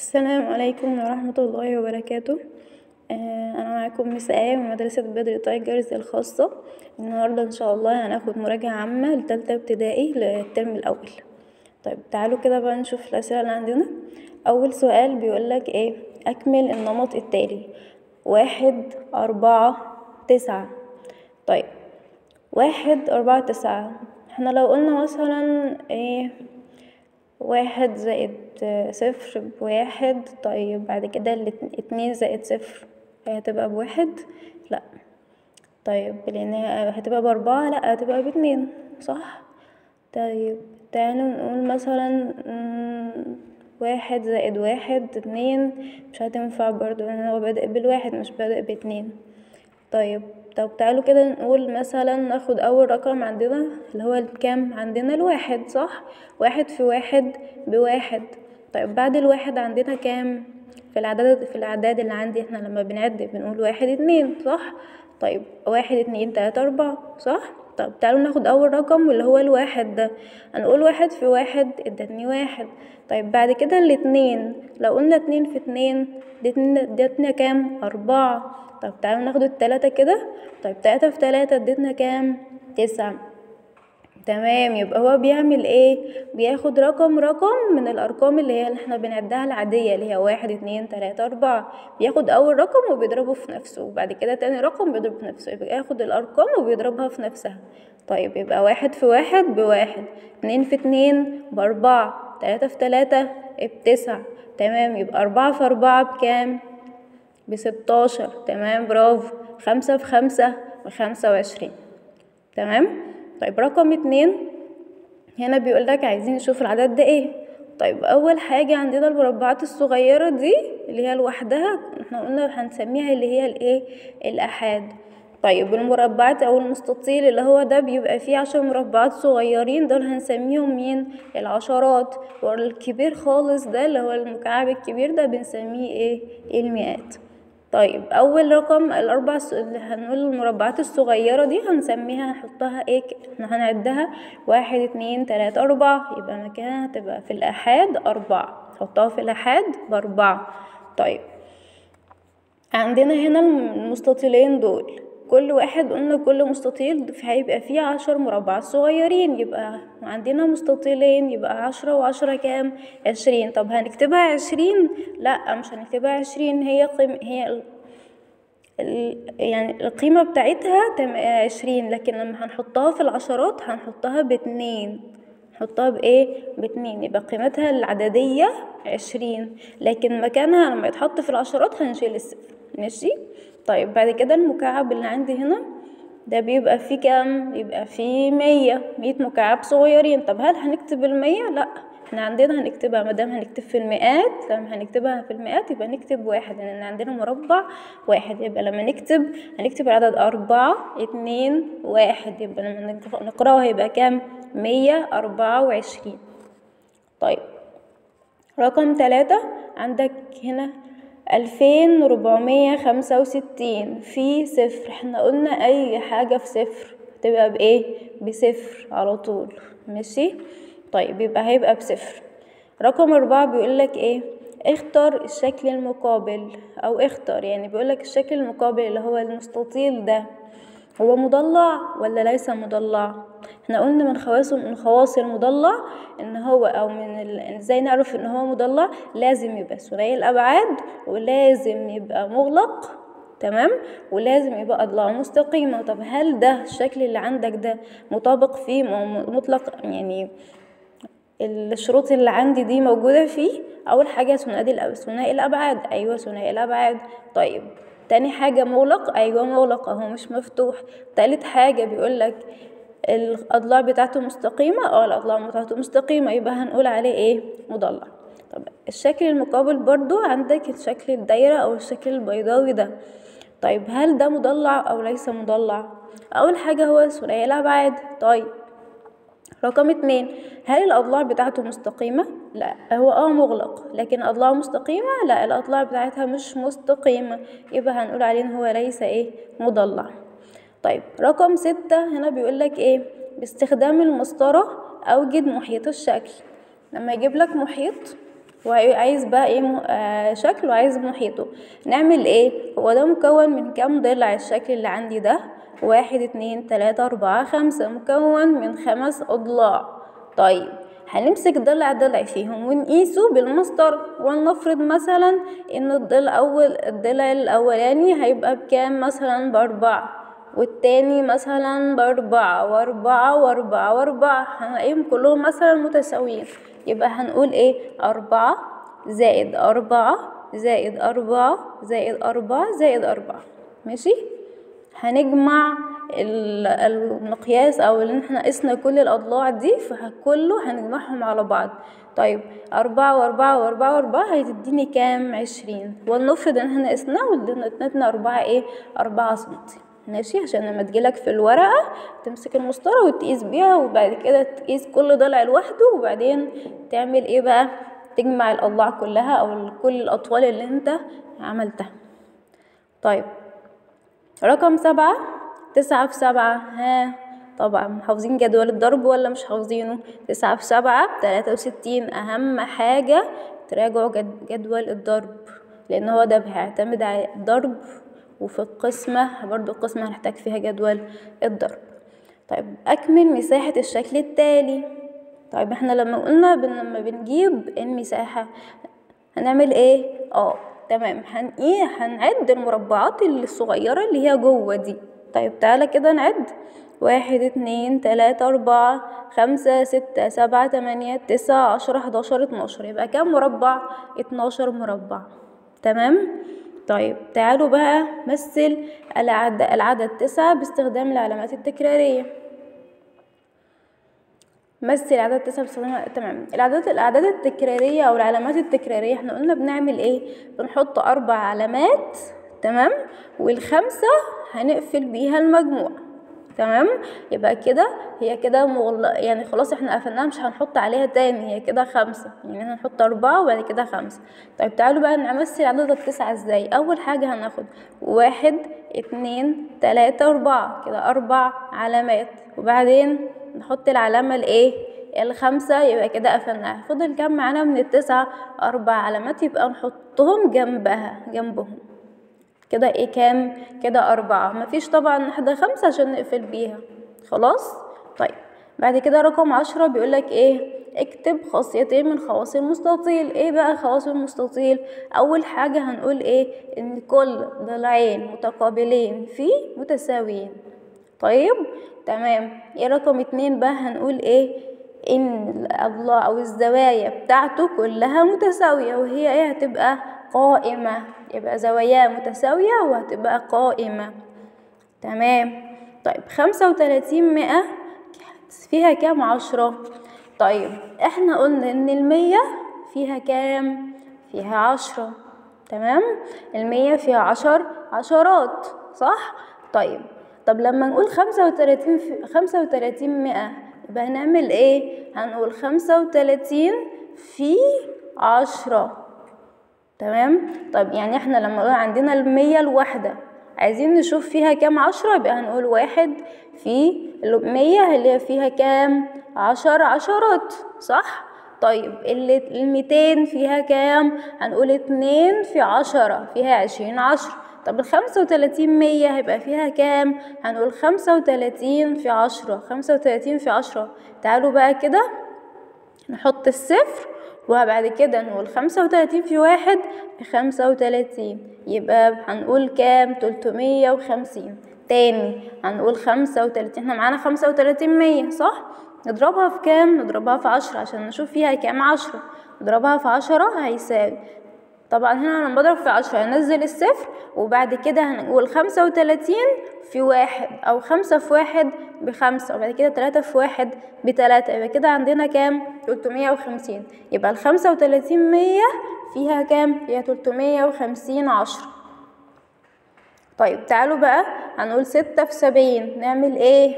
السلام عليكم ورحمة الله وبركاته آه، أنا معاكم مس آية من مدرسة بدر تايجرز الخاصة النهاردة إن شاء الله هناخد مراجعة عامة لتالتة ابتدائي للترم الأول طيب تعالوا كده بقى نشوف الأسئلة اللي عندنا أول سؤال بيقولك إيه أكمل النمط التالي واحد أربعة تسعة طيب واحد أربعة تسعة احنا لو قلنا مثلا ايه واحد زائد صفر بواحد طيب بعد كده الات- اتنين زائد صفر هتبقى بواحد لا طيب لان هي هتبقى باربعة لا هتبقى باتنين صح طيب تعالوا نقول مثلا مم، واحد زائد واحد اتنين مش هتنفع برضو لان هو بادئ بالواحد مش بادئ باتنين طيب طب تعالوا كده نقول مثلا ناخد اول رقم عندنا اللي هو الكام عندنا الواحد صح واحد في واحد بواحد طيب بعد الواحد عندنا كام في العدد في الاعداد اللي عندي احنا لما بنعد بنقول واحد اتنين صح طيب واحد اتنين تلاتة اربعة صح طب تعالوا ناخد اول رقم واللي هو الواحد ده هنقول واحد في واحد ادتني واحد طيب بعد كده الاتنين لو قلنا اتنين في اتنين ادتنا ادتنا كام اربعة طب تعالوا ناخد التلاتة كده طيب تلاتة في تلاتة ادتنا كام تسعة تمام يبقى هو بيعمل ايه بياخد رقم رقم من الارقام اللي هي اللي احنا بنعدها العادية اللي هي واحد اتنين تلاتة اربعة بياخد اول رقم وبيضربه في نفسه وبعد كده تاني رقم بيضربه في نفسه يبقى ياخد الارقام وبيضربها في نفسها طيب يبقى واحد في واحد بواحد اتنين في اتنين باربعة تلاتة في تلاتة بتسعة تمام يبقى اربعة في اربعة بكام بستاشر تمام برافو خمسة في خمسة بخمسة وعشرين تمام طيب رقم اتنين هنا بيقولك عايزين نشوف العدد ده ايه طيب اول حاجة عندنا المربعات الصغيرة دي اللي هي لوحدها احنا قلنا هنسميها اللي هي الايه الاحاد طيب المربعات او المستطيل اللي هو ده بيبقى فيه عشر مربعات صغيرين دول هنسميهم مين العشرات والكبير خالص ده اللي هو المكعب الكبير ده بنسميه ايه المئات طيب اول رقم الاربع س- اللي هنقول المربعات الصغيره دي هنسميها هنحطها ايه ك- احنا هنعدها واحد اتنين تلاته اربعه يبقى مكانها هتبقى في الاحاد اربعه نحطها في الاحاد باربعه طيب عندنا هنا المستطيلين دول كل واحد قلنا كل مستطيل هيبقى فيه عشر مربعات صغيرين يبقى عندنا مستطيلين يبقى عشرة وعشرة كام عشرين طب هنكتبها عشرين لا مش هنكتبها عشرين هي قيم هي ال... ال... يعني القيمة بتاعتها تم عشرين لكن لما هنحطها في العشرات هنحطها باتنين نحطها بايه باتنين يبقى قيمتها العددية عشرين لكن مكانها لما يتحط في العشرات هنشيل الصفر ماشي طيب بعد كده المكعب اللي عندي هنا ده بيبقى فيه كام يبقى فيه مية مية مكعب صغيرين طب هل هنكتب المية لا احنا عندنا هنكتبها مادام هنكتب في المئات لما هنكتبها في المئات يبقى نكتب واحد لان عندنا مربع واحد يبقى لما نكتب هنكتب العدد أربعة اتنين واحد يبقى لما نق- نقرأه هيبقى كام مية أربعة وعشرين طيب رقم تلاتة عندك هنا ألفين ربعمية خمسة وستين في صفر احنا قلنا أي حاجة في صفر تبقى بإيه بصفر على طول ماشي طيب يبقى هيبقى بصفر رقم أربعة بيقولك إيه اختر الشكل المقابل أو اختر يعني بيقولك الشكل المقابل اللي هو المستطيل ده هو مضلع ولا ليس مضلع احنا قلنا من خواص من خواص المضلع ان هو او من ال... ازاي نعرف ان هو مضلع لازم يبقى ثنائي الابعاد ولازم يبقى مغلق تمام ولازم يبقى اضلاعه مستقيمه طب هل ده الشكل اللي عندك ده مطابق فيه م- مطلق يعني الشروط اللي عندي دي موجودة فيه أول حاجة ثنائي الأب- ثنائي الأبعاد أيوة ثنائي الأبعاد طيب تاني حاجة مغلق أيوة مغلق أهو مش مفتوح تالت حاجة بيقولك الأضلاع بتاعته مستقيمة اه الأضلاع بتاعته مستقيمة يبقى هنقول عليه ايه مضلع طب الشكل المقابل برضو عندك الشكل الدايرة أو الشكل البيضاوي ده طيب هل ده مضلع أو ليس مضلع أول حاجة هو ثنائي الأبعاد طيب رقم اتنين هل الأضلاع بتاعته مستقيمة؟ لا هو اه مغلق لكن أضلاعه مستقيمة؟ لا الأضلاع بتاعتها مش مستقيمة يبقى هنقول عليه إن هو ليس ايه مضلع طيب رقم ستة هنا بيقولك ايه باستخدام المسطرة أوجد محيط الشكل لما يجيب لك محيط وعايز بقى ايه م... آه شكل وعايز محيطه نعمل ايه هو ده مكون من كام ضلع الشكل اللي عندي ده واحد اتنين تلاتة اربعة خمسة مكون من خمس اضلاع طيب هنمسك ضلع ضلع فيهم ونقيسه بالمسطرة ولنفرض مثلا ان الضلع اول الضلع الاولاني هيبقى بكام مثلا باربعة والتاني مثلا باربعة واربعة واربعة واربعة هنلاقيهم كلهم مثلا متساويين يبقى هنقول ايه اربعة زائد اربعة زائد اربعة زائد اربعة زائد اربعة ماشي هنجمع المقياس او اللي احنا قسنا كل الاضلاع دي فكله هنجمعهم على بعض طيب أربعة وأربعة وأربعة وأربعة هتديني كام عشرين ولنفرض إن احنا قسناه وادتنا أربعة ايه أربعة سنتي ماشي عشان لما تجيلك في الورقة تمسك المسطرة وتقيس بيها وبعد كده تقيس كل ضلع لوحده وبعدين تعمل ايه بقى تجمع الأضلاع كلها أو كل الأطوال اللي انت عملتها طيب رقم سبعة تسعة في سبعة ها طبعا حافظين جدول الضرب ولا مش حافظينه تسعة في سبعة تلاتة وستين أهم حاجة تراجعوا جدول الضرب لأن هو ده هيعتمد على الضرب وفي القسمة برضو القسمة هنحتاج فيها جدول الضرب طيب أكمل مساحة الشكل التالي طيب احنا لما قلنا بن لما بنجيب المساحة هنعمل ايه اه تمام هن ايه هنعد المربعات الصغيرة اللي هي جوه دي طيب تعالى كده نعد واحد اتنين تلاتة أربعة خمسة ستة سبعة تمانية تسعة عشرة حداشر اتناشر يبقى كام مربع اتناشر مربع تمام طيب تعالوا بقى مثل العدد, العدد تسعة باستخدام العلامات التكرارية مثل العدد تسعة باستخدام تمام الأعداد الأعداد التكرارية أو العلامات التكرارية احنا قلنا بنعمل ايه بنحط أربع علامات تمام والخمسة هنقفل بيها المجموع تمام يبقى كده هي كده مغل... يعني خلاص احنا قفلناها مش هنحط عليها تاني هي كده خمسة يعني هنحط أربعة وبعد كده خمسة طيب تعالوا بقى نمثل عدد التسعة ازاي أول حاجة هناخد واحد اتنين تلاتة أربعة كده أربع علامات وبعدين نحط العلامة الايه الخمسة يبقى كده قفلناها فضل كام معانا من التسعة أربع علامات يبقى نحطهم جنبها جنبهم كده ايه كام كده أربعة مفيش طبعا واحدة خمسة عشان نقفل بيها خلاص طيب بعد كده رقم عشرة بيقولك ايه اكتب خاصيتين من خواص المستطيل ايه بقى خواص المستطيل اول حاجة هنقول ايه ان كل ضلعين متقابلين فيه متساويين طيب تمام ايه رقم اتنين بقى هنقول ايه ان الاضلاع او الزوايا بتاعته كلها متساوية وهي ايه هتبقى قائمة يبقى زواياه متساوية وهتبقى قائمة تمام طيب خمسة وتلاتين مئة فيها كام عشرة طيب احنا قلنا ان المية فيها كام فيها عشرة تمام المية فيها عشر عشرات صح طيب طب لما نقول خمسة وتلاتين في خمسة وتلاتين مئة يبقى هنعمل ايه هنقول خمسة وتلاتين في عشرة تمام طب يعني احنا لما نقول عندنا المية الواحدة عايزين نشوف فيها كام عشرة يبقى هنقول واحد في المية اللي فيها كام عشر عشرات صح طيب اللي الميتين فيها كام هنقول اتنين في عشرة فيها عشرين عشرة طب الخمسة وتلاتين مية هيبقى فيها كام هنقول خمسة وتلاتين في عشرة خمسة وتلاتين في عشرة تعالوا بقى كده نحط الصفر وبعد كده نقول خمسة وتلاتين في واحد بخمسة وتلاتين يبقى هنقول كام تلتمية وخمسين تاني هنقول خمسة وتلاتين احنا معانا خمسة وتلاتين مية صح نضربها في كام نضربها في عشرة عشان نشوف فيها كام عشرة نضربها في عشرة هيساوي طبعا هنا انا بضرب في عشرة هنزل الصفر وبعد كده هنقول خمسة وتلاتين في واحد او خمسة في واحد بخمسة وبعد كده تلاتة في واحد بتلاتة يبقى كده عندنا كام تلتمية وخمسين يبقى الخمسة وتلاتين مية فيها كام فيها تلتمية وخمسين عشرة طيب تعالوا بقى هنقول ستة في سبعين نعمل ايه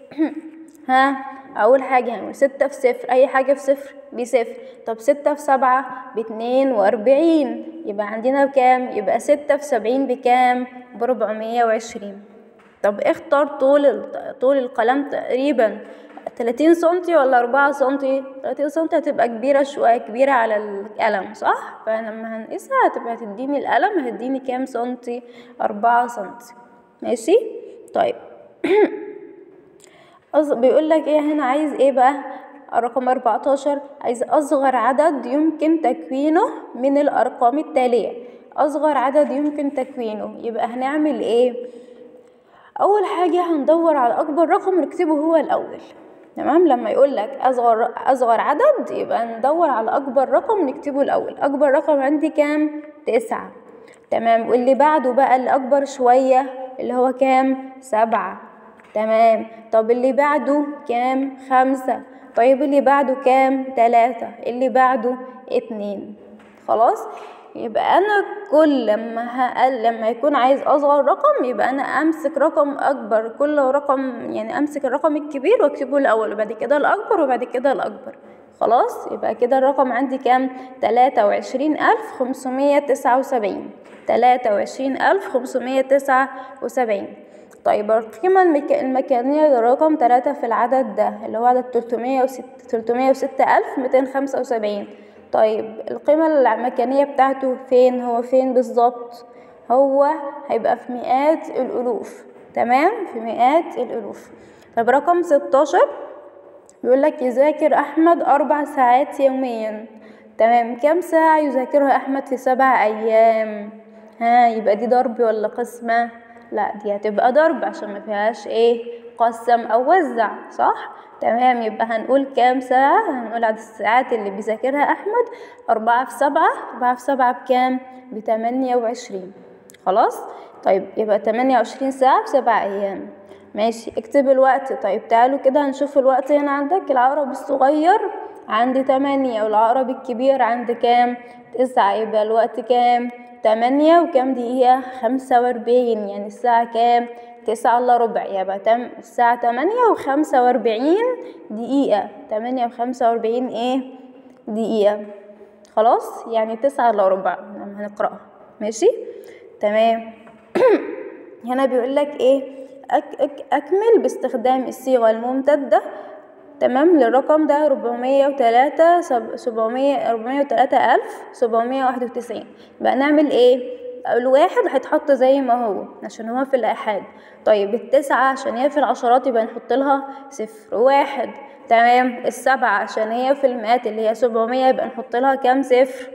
ها اول حاجة هنقول ستة في صفر اي حاجة في صفر بصفر طب ستة في سبعة باتنين واربعين يبقى عندنا بكام يبقى ستة في سبعين بكام بربعمية وعشرين طب اختار طول طول القلم تقريبا 30 سنتي ولا 4 سنتي 30 سنتي هتبقى كبيرة شوية كبيرة على القلم صح فلما هنقيسها هتبقى هتديني القلم هتديني كام سنتي 4 سنتي ماشي طيب بيقول لك ايه هنا عايز ايه بقى رقم 14 عايز أصغر عدد يمكن تكوينه من الأرقام التالية أصغر عدد يمكن تكوينه يبقى هنعمل إيه أول حاجة هندور على أكبر رقم نكتبه هو الأول تمام لما يقول لك أصغر أصغر عدد يبقى ندور على أكبر رقم نكتبه الأول أكبر رقم عندي كام تسعة تمام واللي بعده بقى اللي أكبر شوية اللي هو كام سبعة تمام طب اللي بعده كام خمسة طيب اللي بعده كام تلاتة اللي بعده اتنين خلاص يبقى انا كل لما هقل لما يكون عايز اصغر رقم يبقى انا امسك رقم اكبر كل رقم يعني امسك الرقم الكبير واكتبه الاول وبعد كده الاكبر وبعد كده الاكبر خلاص يبقى كده الرقم عندي كام تلاتة وعشرين الف خمسمية تسعة وسبعين تلاتة وعشرين الف خمسمية تسعة وسبعين طيب القيمة المك... المكانية للرقم تلاتة في العدد ده اللي هو عدد تلتمية وست تلتمية وستة ألف ميتين خمسة وسبعين طيب القيمة المكانية بتاعته فين هو فين بالظبط هو هيبقى في مئات الألوف تمام في مئات الألوف طب رقم ستاشر بيقول لك يذاكر أحمد أربع ساعات يوميا تمام كم ساعة يذاكرها أحمد في سبع أيام ها يبقى دي ضرب ولا قسمة لا دي هتبقى ضرب عشان ما فيهاش ايه قسم او وزع صح تمام يبقى هنقول كام ساعة هنقول عدد الساعات اللي بيذاكرها أحمد أربعة في سبعة أربعة في سبعة بكام بتمانية وعشرين خلاص طيب يبقى تمانية وعشرين ساعة في سبع أيام ماشي اكتب الوقت طيب تعالوا كده هنشوف الوقت هنا عندك العقرب الصغير عندي تمانية والعقرب الكبير عندي كام تسعة يبقى الوقت كام تمانية وكام دقيقة خمسة وأربعين يعني الساعة كام تسعة إلا ربع يبقى تم الساعة تمانية وخمسة وأربعين دقيقة تمانية وخمسة وأربعين إيه دقيقة خلاص يعني تسعة إلا ربع لما هنقرأها ماشي تمام هنا بيقول لك إيه أك أك أكمل باستخدام الصيغة الممتدة تمام للرقم ده ربعمية وتلاتة سبعمية ربعمية وتلاتة ألف سبعمية واحد وتسعين بقى نعمل ايه الواحد هيتحط زي ما هو عشان هو في الآحاد طيب التسعة عشان هي في العشرات يبقى نحط لها صفر واحد تمام السبعة عشان هي في المئات اللي هي سبعمية يبقى نحط لها كام صفر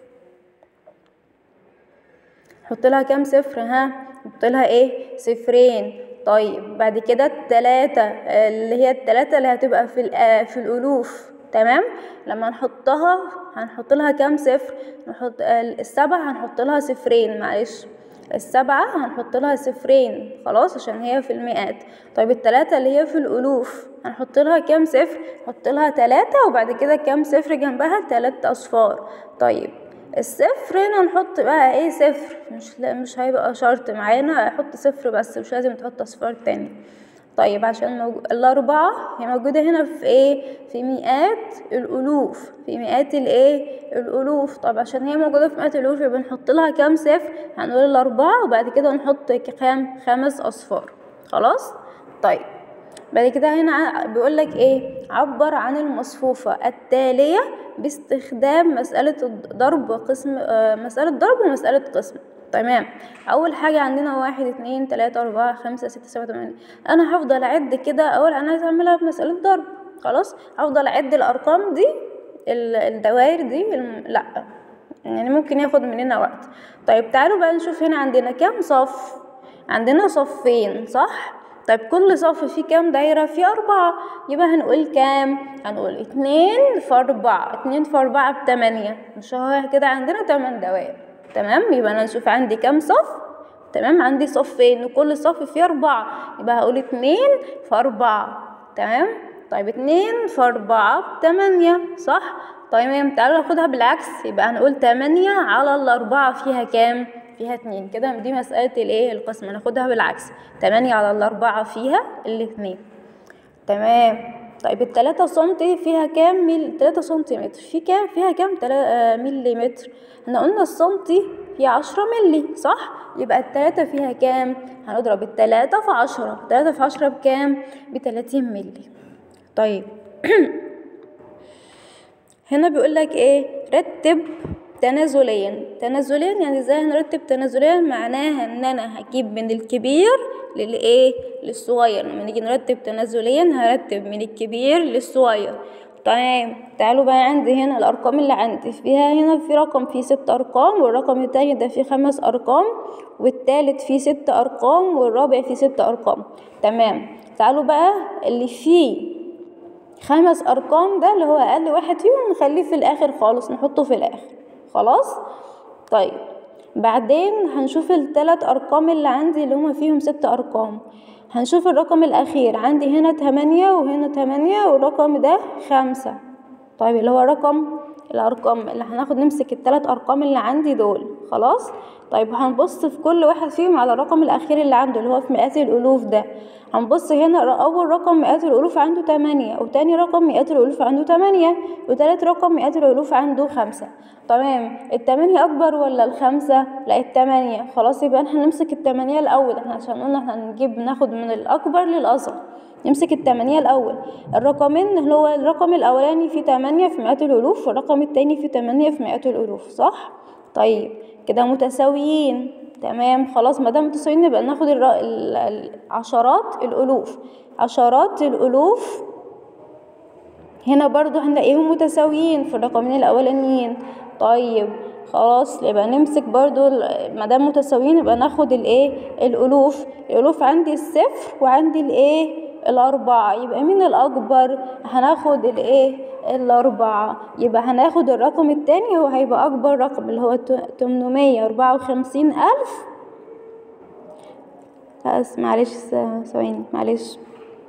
نحط لها كام صفر ها نحط لها ايه صفرين طيب بعد كده التلاتة اللي هي التلاتة اللي هتبقى في في الألوف تمام لما نحطها هنحط لها كام صفر نحط السبعة هنحط لها صفرين معلش السبعة هنحط لها صفرين خلاص عشان هي في المئات طيب التلاتة اللي هي في الألوف هنحط لها كام صفر نحط لها تلاتة وبعد كده كام صفر جنبها تلات أصفار طيب الصفر هنا نحط بقى ايه صفر مش لا مش هيبقى شرط معانا احط صفر بس مش لازم تحط اصفار تاني طيب عشان موجو... الأربعة هي موجودة هنا في ايه في مئات الألوف في مئات الايه الألوف طب عشان هي موجودة في مئات الألوف يبقى نحط لها كام صفر هنقول الأربعة وبعد كده نحط كام خمس أصفار خلاص طيب بعد كده هنا بيقول لك ايه عبر عن المصفوفة التالية باستخدام مسألة ضرب قسم آه مسألة ضرب ومسألة قسم تمام أول حاجة عندنا واحد اتنين تلاتة أربعة خمسة ستة سبعة تمانية أنا هفضل أعد كده أول أنا عايزة أعملها بمسألة ضرب خلاص هفضل أعد الأرقام دي الدوائر دي لأ يعني ممكن ياخد مننا وقت طيب تعالوا بقى نشوف هنا عندنا كام صف عندنا صفين صح طيب كل صف فيه كام دايرة فيه أربعة يبقى هنقول كام هنقول اتنين في أربعة اتنين في أربعة بتمانية مش هو كده عندنا تمن دوائر تمام يبقى أنا نشوف عندي كام صف تمام عندي صفين وكل صف فيه أربعة يبقى هقول اتنين في أربعة تمام طيب اتنين في أربعة بتمانية صح تمام تعالوا ناخدها بالعكس يبقى هنقول تمانية على الأربعة فيها كام فيها اتنين كده دي مسألة الايه القسم ناخدها بالعكس تمانية على الأربعة فيها الاتنين تمام طيب التلاتة سنتي فيها كام ميل تلاتة سنتيمتر في كام فيها كام تلا... ملي متر احنا قلنا السنتي فيه عشرة ملي صح يبقى التلاتة فيها كام هنضرب التلاتة في عشرة تلاتة في عشرة بكام بتلاتين ملي طيب هنا بيقول لك ايه رتب تنازليا تنازليا يعني ازاي هنرتب تنازليا معناها ان انا هجيب من الكبير للايه للصغير لما نيجي نرتب تنازليا هرتب من الكبير للصغير تمام تعالوا بقى عندي هنا الارقام اللي عندي فيها هنا في رقم فيه ست ارقام والرقم التاني ده فيه خمس ارقام والتالت فيه ست ارقام والرابع فيه ست ارقام تمام تعالوا بقى اللي فيه خمس ارقام ده اللي هو اقل واحد فيهم نخليه في الاخر خالص نحطه في الاخر خلاص طيب بعدين هنشوف الثلاث ارقام اللي عندي اللي هما فيهم ست ارقام هنشوف الرقم الاخير عندي هنا تمانية وهنا تمانية والرقم ده خمسة طيب اللي هو رقم الارقام اللي هناخد نمسك الثلاث ارقام اللي عندي دول خلاص طيب هنبص في كل واحد فيهم على الرقم الاخير اللي عنده اللي هو في مئات الالوف ده هنبص هنا اول رقم مئات الالوف عنده تمانية وتاني رقم مئات الالوف عنده تمانية وتالت رقم مئات الالوف عنده خمسة تمام التمانية اكبر ولا الخمسة لا التمانية خلاص يبقى احنا نمسك التمانية الاول احنا عشان قلنا احنا هنجيب ناخد من الاكبر للاصغر نمسك التمانية الأول الرقمين اللي هو الرقم الأولاني فيه تمانية في مئات الألوف والرقم التاني فيه تمانية في مئات الألوف صح؟ طيب كده متساويين تمام خلاص مادام متساويين نبقى ناخد الر... عشرات الألوف عشرات الألوف هنا برضو هنلاقيهم متساويين في الرقمين الأولانيين طيب خلاص يبقى نمسك برضو مادام متساويين يبقى ناخد الايه الألوف الألوف عندي الصفر وعندي الايه الأربعة يبقى مين الأكبر هناخد الإيه الأربعة يبقى هناخد الرقم التاني هو هيبقى أكبر رقم اللي هو تمنمية أربعة وخمسين ألف بس معلش ثواني معلش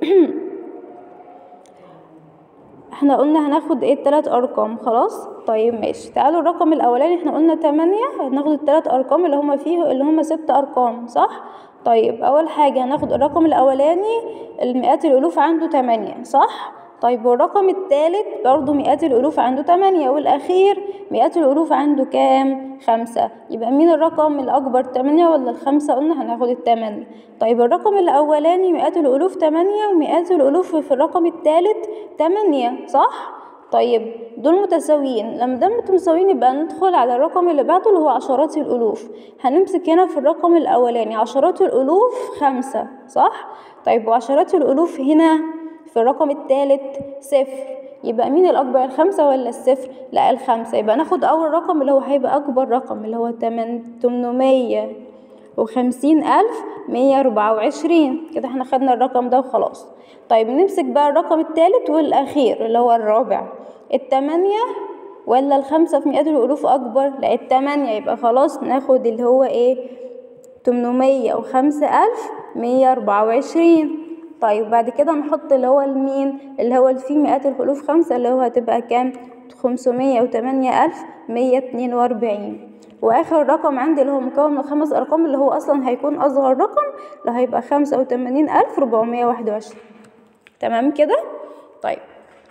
احنا قلنا هناخد ايه التلات ارقام خلاص طيب ماشي تعالوا الرقم الاولاني احنا قلنا تمانية هناخد التلات ارقام اللي هما فيه اللي هما ست ارقام صح طيب اول حاجة هناخد الرقم الاولاني المئات الالوف عنده تمانية صح طيب والرقم التالت برضو مئات الالوف عنده تمانية والاخير مئات الالوف عنده كام خمسة يبقى مين الرقم الاكبر تمانية ولا الخمسة قلنا هناخد التمانية طيب الرقم الاولاني مئات الالوف تمانية ومئات الالوف في الرقم التالت تمانية صح طيب دول متساويين لما دام متساويين يبقى ندخل على الرقم اللي بعده اللي هو عشرات الالوف هنمسك هنا في الرقم الاولاني عشرات الالوف خمسة صح طيب وعشرات الالوف هنا في الرقم الثالث صفر يبقى مين الأكبر الخمسة ولا الصفر؟ لا الخمسة يبقى ناخد أول رقم اللي هو هيبقى أكبر رقم اللي هو تمن تمنمية وخمسين ألف مية أربعة وعشرين كده احنا خدنا الرقم ده وخلاص طيب نمسك بقى الرقم الثالث والأخير اللي هو الرابع التمانية ولا الخمسة في مئات الألوف أكبر؟ لا التمانية يبقى خلاص ناخد اللي هو ايه تمنمية وخمسة ألف مية أربعة وعشرين طيب بعد كده نحط اللي هو المين اللي هو اللي فيه مئات الحروف خمسة اللي هو هتبقى كام خمسمية وتمانية ألف مية اتنين وأربعين وآخر رقم عندي اللي هو مكون من خمس أرقام اللي هو أصلا هيكون أصغر رقم اللي هيبقى خمسة وتمانين ألف ربعمية واحد وعشرين تمام كده طيب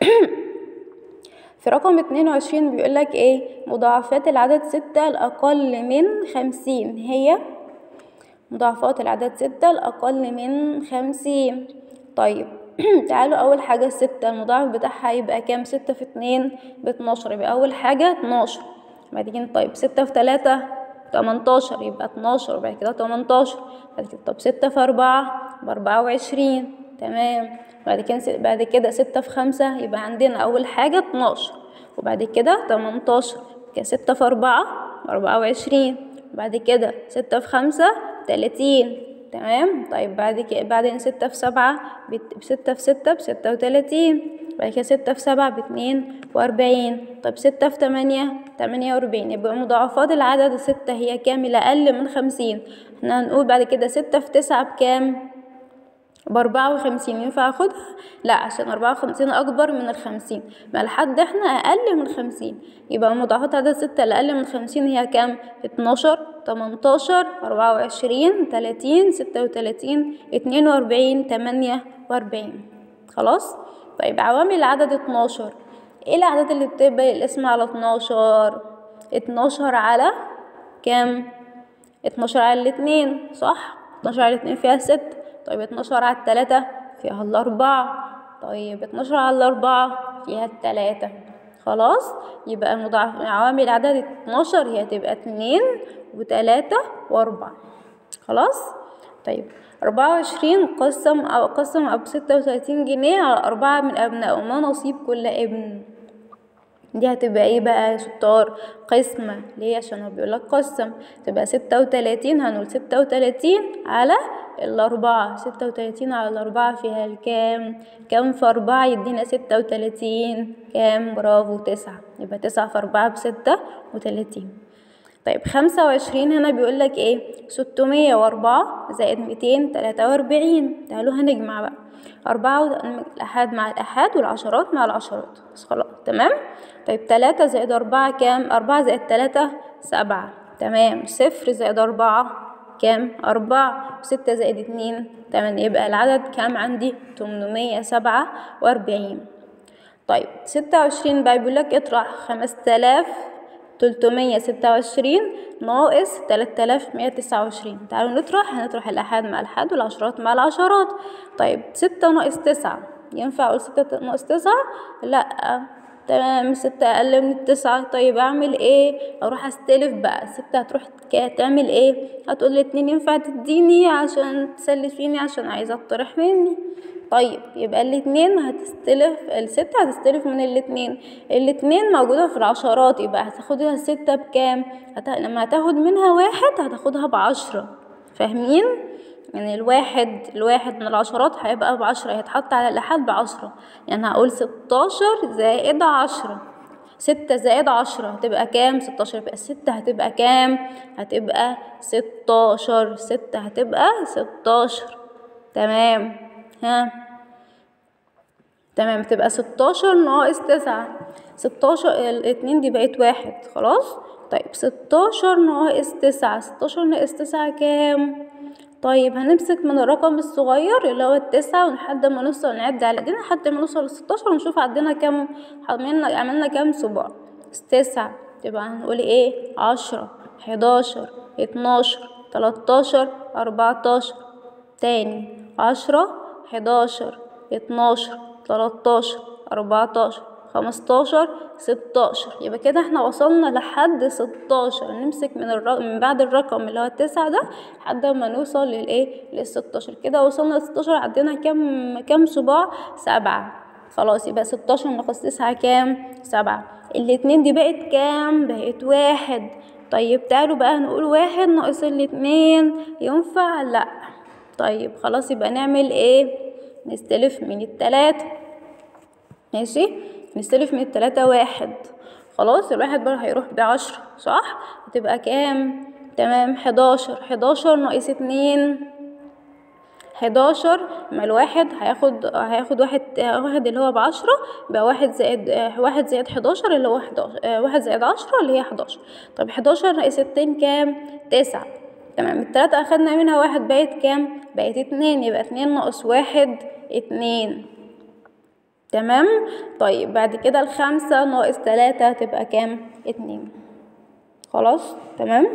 في رقم اتنين وعشرين بيقولك ايه مضاعفات العدد ستة الأقل من خمسين هي مضاعفات العدد ستة الأقل من خمسين طيب تعالوا أول حاجة الستة المضاعف بتاعها يبقى كام ستة في اتنين باتناشر يبقى أول حاجة اتناشر بعدين طيب ستة في تلاتة تمنتاشر يبقى اتناشر وبعد كده تمنتاشر بعد كده طب ستة في أربعة بأربعة وعشرين تمام بعد كده بعد كده ستة في خمسة يبقى عندنا أول حاجة اتناشر وبعد كده تمنتاشر كده ستة في أربعة أربعة وعشرين بعد كده ستة في خمسة تلاتين تمام طيب بعد كده بعدين ستة في سبعة بستة في ستة بستة وتلاتين بعد كده ستة في سبعة باتنين وأربعين طب ستة في تمانية تمانية وأربعين يبقى مضاعفات العدد الستة هي كام الأقل من خمسين احنا هنقول بعد كده ستة في تسعة بكام بأربعة وخمسين ينفع أخدها؟ لا عشان أربعة وخمسين أكبر من الخمسين ما لحد احنا أقل من خمسين يبقى مضاعفات عدد ستة الأقل من خمسين هي كام؟ اتناشر تمنتاشر أربعة وعشرين تلاتين ستة وتلاتين اتنين وأربعين تمانية وأربعين خلاص؟ طيب عوامل العدد اتناشر ايه الأعداد اللي بتبقى الاسم على اتناشر؟ اتناشر على كام؟ اتناشر على الاتنين صح؟ اتناشر على الاتنين فيها ست طيب اتناشر على التلاتة فيها الأربعة طيب اتناشر على أربعة فيها التلاتة خلاص يبقى مضاعف عوامل العدد اتناشر هي تبقى اتنين وتلاتة وأربعة خلاص طيب أربعة وعشرين قسم أو قسم أو بستة وتلاتين جنيه على أربعة من أبنائه ما نصيب كل ابن دي هتبقى ايه بقى يا شطار قسمة ليه عشان هو بيقولك قسم تبقى ستة وتلاتين هنقول ستة وتلاتين على الأربعة ستة وتلاتين على الأربعة فيها الكام كام في أربعة يدينا ستة وتلاتين كام برافو تسعة يبقى تسعة في أربعة بستة وتلاتين طيب خمسة وعشرين هنا بيقولك ايه ستمية وأربعة زائد ميتين تلاتة وأربعين تعالوا هنجمع بقى أربعة الأحاد مع الأحاد والعشرات مع العشرات بس خلاص تمام طيب تلاتة زائد أربعة كام أربعة زائد تلاتة سبعة تمام صفر زائد أربعة كام أربعة ستة زائد اتنين تمام يبقى العدد كام عندي تمنمية سبعة وأربعين طيب ستة وعشرين بقى بيقولك اطرح خمس تلاف تلتمية ستة وعشرين ناقص تلات آلاف مية تسعة وعشرين تعالوا نطرح هنطرح الأحاد مع الأحاد والعشرات مع العشرات طيب ستة ناقص تسعة ينفع أقول ستة ناقص تسعة؟ لأ تمام ستة أقل من التسعة طيب أعمل إيه؟ أروح أستلف بقى ستة هتروح تعمل إيه؟ هتقول لي اتنين ينفع تديني عشان تسلفيني عشان عايزة أطرح مني طيب يبقى الاتنين هتستلف الستة هتستلف من الاتنين الاتنين موجودة في العشرات يبقى هتاخدها الستة بكام هت... لما هتاخد منها واحد هتاخدها بعشرة فاهمين يعني الواحد الواحد من العشرات هيبقى بعشرة هيتحط على الأحد بعشرة يعني هقول ستاشر زائد عشرة ستة زائد عشرة هتبقى كام ستاشر يبقى الستة هتبقى كام هتبقى ستاشر ستة هتبقى ستاشر تمام ها تمام تبقى ستاشر ناقص تسعة ستاشر الاتنين دي بقت واحد خلاص طيب ستاشر ناقص تسعة ستاشر ناقص تسعة كام طيب هنمسك من الرقم الصغير اللي هو التسعة لحد ما نوصل نعد على ايدينا لحد ما نوصل لستاشر ونشوف عندنا كام عملنا عملنا كام صباع تسعة يبقى هنقول ايه عشرة حداشر اتناشر تلاتاشر أربعتاشر تاني عشرة حداشر اتناشر تلاتاشر أربعتاشر خمستاشر ستاشر يبقى كده احنا وصلنا لحد ستاشر نمسك من الرقم من بعد الرقم اللي هو التسعة ده لحد ما نوصل للايه للستاشر كده وصلنا لستاشر عدينا كام كام صباع سبعة خلاص يبقى ستاشر ناقص تسعة كام سبعة الاتنين دي بقت كام بقت واحد طيب تعالوا بقى نقول واحد ناقص الاتنين ينفع لا طيب خلاص يبقى نعمل ايه نستلف من التلاتة ماشي نستلف من التلاتة واحد خلاص الواحد بقى هيروح بعشرة صح هتبقى كام تمام حداشر حداشر ناقص اتنين حداشر ما الواحد هياخد هياخد واحد واحد اللي هو بعشرة يبقى واحد زائد واحد زائد حداشر اللي هو حداشر واحد زائد عشرة اللي هي حداشر طب حداشر ناقص اتنين كام تسعة تمام التلاتة أخدنا منها واحد بقت كام بقت اتنين يبقى اتنين ناقص واحد اتنين تمام طيب بعد كده الخمسة ناقص تلاتة تبقى كام اتنين خلاص تمام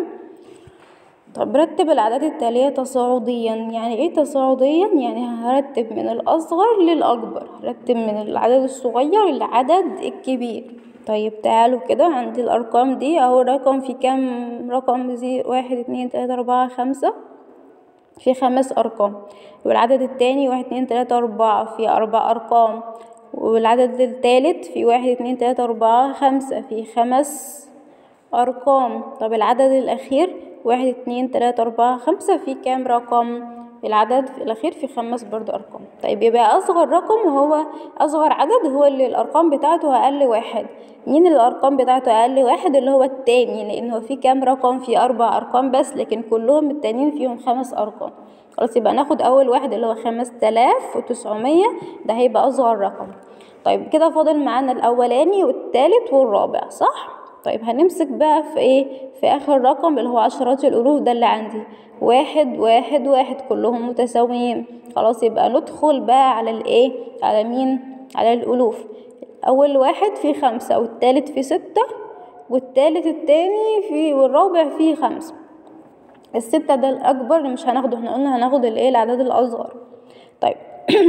طب رتب الأعداد التالية تصاعديا يعني ايه تصاعديا يعني هرتب من الأصغر للأكبر هرتب من العدد الصغير للعدد الكبير طيب تعالوا كده عندي الأرقام دي أهو رقم في كام رقم زي واحد اتنين تلاتة أربعة خمسة في خمس أرقام والعدد التاني واحد اتنين تلاتة أربعة في أربع أرقام والعدد التالت في واحد اتنين تلاتة أربعة خمسة في خمس أرقام طب العدد الأخير واحد اتنين تلاتة أربعة خمسة في كام رقم العدد الأخير في خمس برضو أرقام طيب يبقى أصغر رقم هو أصغر عدد هو اللي الأرقام بتاعته أقل واحد مين اللي الأرقام بتاعته أقل واحد اللي هو التاني لأن هو في كام رقم في أربع أرقام بس لكن كلهم التانيين فيهم خمس أرقام خلاص يبقى ناخد أول واحد اللي هو خمس تلاف وتسعمية ده هيبقى أصغر رقم طيب كده فاضل معانا الأولاني والتالت والرابع صح؟ طيب هنمسك بقى في ايه في اخر رقم اللي هو عشرات الالوف ده اللي عندي واحد واحد واحد كلهم متساويين خلاص يبقى ندخل بقى على الايه على مين على الالوف اول واحد فيه خمسة والتالت فيه ستة والتالت التاني فيه والرابع فيه خمسة الستة ده الاكبر اللي مش هناخده احنا قلنا هناخد الايه الاعداد الاصغر طيب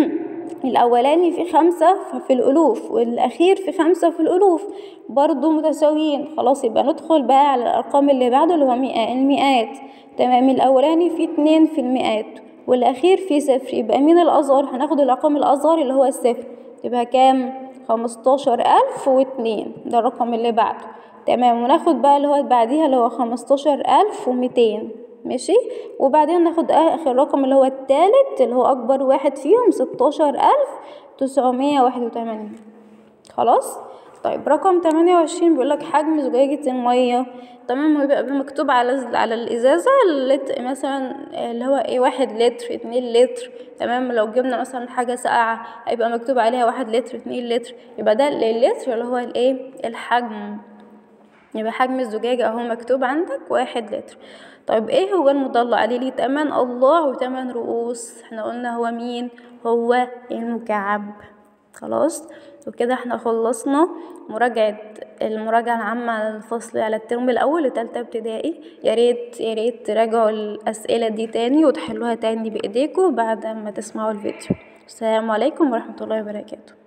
الاولاني فيه خمسة ففي الالوف والاخير في خمسة في الالوف برضو متساويين خلاص يبقى ندخل بقى على الارقام اللي بعده اللي هو مئة المئات تمام الاولاني فيه اتنين في المئات والاخير فيه صفر يبقى مين الاصغر هناخد الرقم الاصغر اللي هو الصفر يبقى كام خمستاشر الف واتنين ده الرقم اللي بعده تمام وناخد بقى اللي هو بعديها اللي هو خمستاشر الف وميتين ماشي وبعدين ناخد اخر رقم اللي هو التالت اللي هو اكبر واحد فيهم ستاشر الف تسعمية واحد وتمانين خلاص طيب رقم تمانية وعشرين بيقولك حجم زجاجة المية تمام هو بيبقى مكتوب على على الازازة اللتر مثلا اللي هو ايه واحد لتر اتنين لتر تمام لو جبنا مثلا حاجة ساقعة هيبقى مكتوب عليها واحد لتر اتنين لتر يبقى ده اللتر اللي هو الايه الحجم يبقى حجم الزجاجة اهو مكتوب عندك واحد لتر طيب ايه هو المضلع عليه ليه تمن الله وتمن رؤوس احنا قلنا هو مين هو المكعب خلاص وكده احنا خلصنا مراجعة المراجعة العامة على الفصل على الترم الأول لتالتة ابتدائي يا ريت يا ريت تراجعوا الأسئلة دي تاني وتحلوها تاني بإيديكم بعد ما تسمعوا الفيديو السلام عليكم ورحمة الله وبركاته